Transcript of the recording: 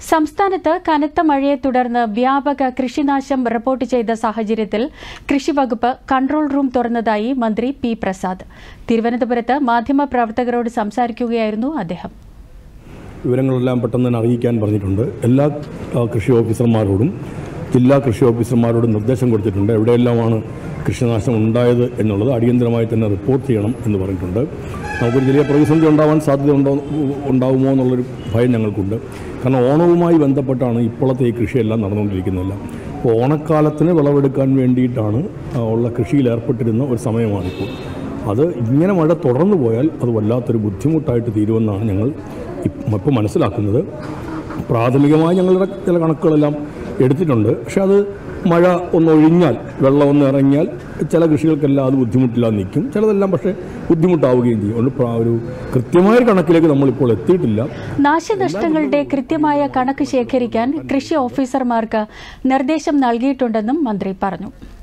സംസ്ഥാനത്ത് കനത്ത മഴയെ തുടർന്ന് വ്യാപക കൃഷിനാശം റിപ്പോർട്ട് ചെയ്ത സാഹചര്യത്തിൽ കൃഷിവകുപ്പ് കൺട്രോൾ റൂം തുറന്നതായി മന്ത്രി പി പ്രസാദ് തിരുവനന്തപുരത്ത് മാധ്യമപ്രവർത്തകരോട് സംസാരിക്കുകയായിരുന്നു അദ്ദേഹം വിവരങ്ങളെല്ലാം പെട്ടെന്ന് തന്നെ അറിയിക്കാൻ പറഞ്ഞിട്ടുണ്ട് എല്ലാ ആ, കൃഷി ഓഫീസർമാരോടും ജില്ലാ കൃഷി ഓഫീസർമാരോടും നിർദ്ദേശം കൊടുത്തിട്ടുണ്ട് എവിടെയെല്ലാമാണ് കൃഷിനാശം ഉണ്ടായത് എന്നുള്ളത് അടിയന്തരമായി തന്നെ റിപ്പോർട്ട് ചെയ്യണം എന്ന് പറഞ്ഞിട്ടുണ്ട് നമുക്കൊരു ചെറിയ പ്രതിസന്ധി ഉണ്ടാവാൻ സാധ്യത ഉണ്ടോ ഉണ്ടാവുമോ എന്നുള്ളൊരു ഭയം ഞങ്ങൾക്കുണ്ട് കാരണം ഓണവുമായി ബന്ധപ്പെട്ടാണ് ഇപ്പോഴത്തെ ഈ കൃഷിയെല്ലാം നടന്നുകൊണ്ടിരിക്കുന്നതെല്ലാം അപ്പോൾ ഓണക്കാലത്തിന് വിളവെടുക്കാൻ വേണ്ടിയിട്ടാണ് ആ, ഉള്ള കൃഷിയിൽ ഏർപ്പെട്ടിരുന്ന ഒരു സമയമാണിപ്പോൾ അത് ഇങ്ങനെ മഴ തുടർന്നു പോയാൽ അത് വല്ലാത്തൊരു ബുദ്ധിമുട്ടായിട്ട് തീരുമെന്നാണ് ഞങ്ങൾ ഇപ്പോൾ മനസ്സിലാക്കുന്നത് പ്രാഥമികമായി ഞങ്ങളുടെ ചില കണക്കുകളെല്ലാം എടുത്തിട്ടുണ്ട് പക്ഷെ അത് മഴ ഒന്ന് ഒഴിഞ്ഞാൽ വെള്ളം ഒന്ന് ഇറങ്ങിയാൽ ചില കൃഷികൾക്കെല്ലാം അത് ബുദ്ധിമുട്ടില്ലാതെ നിൽക്കും ചിലതെല്ലാം പക്ഷേ ബുദ്ധിമുട്ടാവുകയും ചെയ്യും അതുകൊണ്ട് പ്രാ- ഒരു കൃത്യമായ ഒരു കണക്കിലേക്ക് നമ്മളിപ്പോൾ എത്തിയിട്ടില്ല നാശനഷ്ടങ്ങളുടെ കൃത്യമായ കണക്ക് ശേഖരിക്കാൻ കൃഷി ഓഫീസർമാർക്ക് നിർദ്ദേശം നൽകിയിട്ടുണ്ടെന്നും മന്ത്രി പറഞ്ഞു